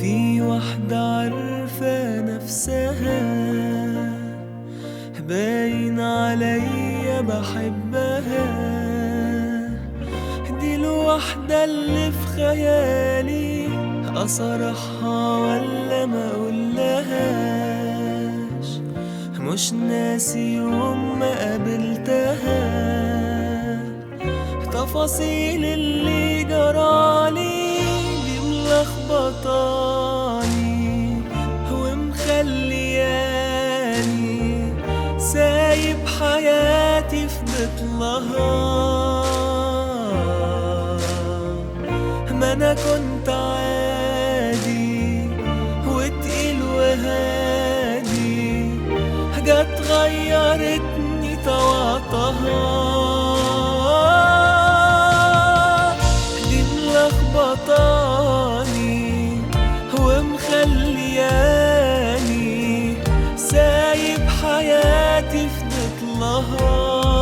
في واحدة عارفة نفسها باين عليا بحبها دي الواحدة اللي في خيالي أصرحها ولا ما أقولهاش مش ناسي يوم ما قابلتها تفاصيل اللي جرالي دي ملخبطاني ومخلياني سايب حياتي في بطلها ما انا كنت عادي وتقيل وهادي جت غيرتني طوعتها دي ملخبطاني ومخلياني سايب حياتي في بطلها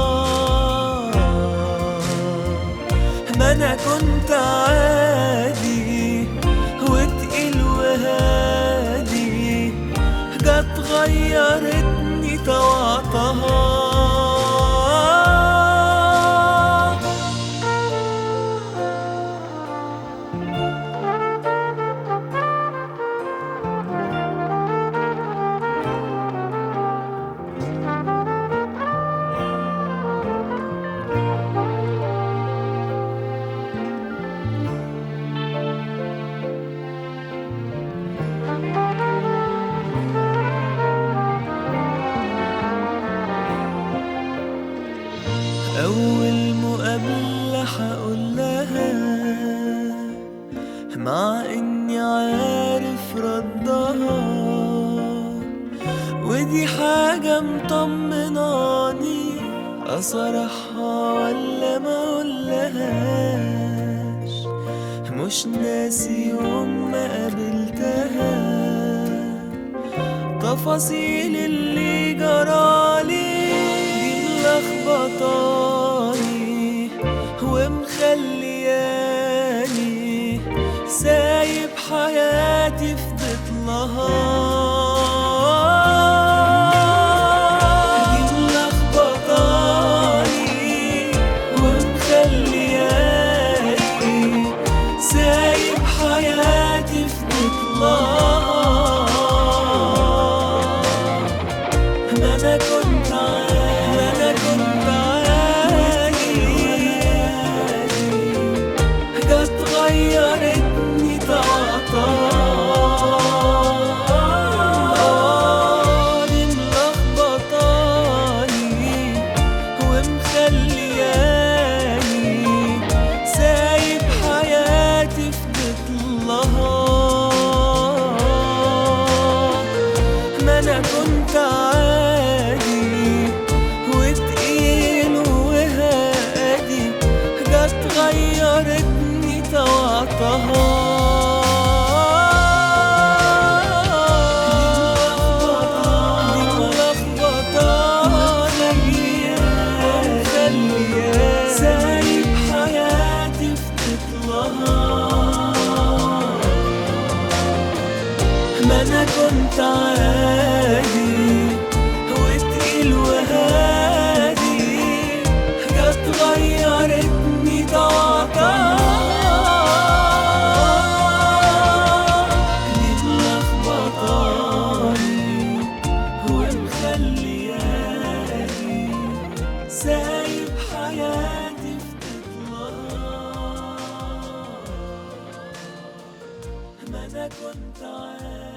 ما انا كنت عادي وتقيل وهادي جت غيرتني طوعتها أول مقابلة هقول لها مع إني عارف ردها ودي حاجة مطمناني أصرحها ولا ما أقولهاش مش ناسي يوم ما قابلتها تفاصيل اللي جرالي دي ملخبطاني ومخلياني سايب حياتي في بطلها دي ملخبطاني ومخلياني سايب حياتي في بطلها ما انا كنت عادي ما انا كنت عادي جت غيرتني طاقتها دي ملخبطاني ومخلياني سايب حياتي في بطلها ما انا كنت عادي وتقيل وهادي جت غيرتني طوعتها دي ملخبطاني ومخلياني سايب حياتي في بطلها ما انا كنت عادي وتقيل وهادي جت غيرتني طاقتها دي ملخبطاني ومخلياني سايب حياتي في بطلها ما انا كنت عادي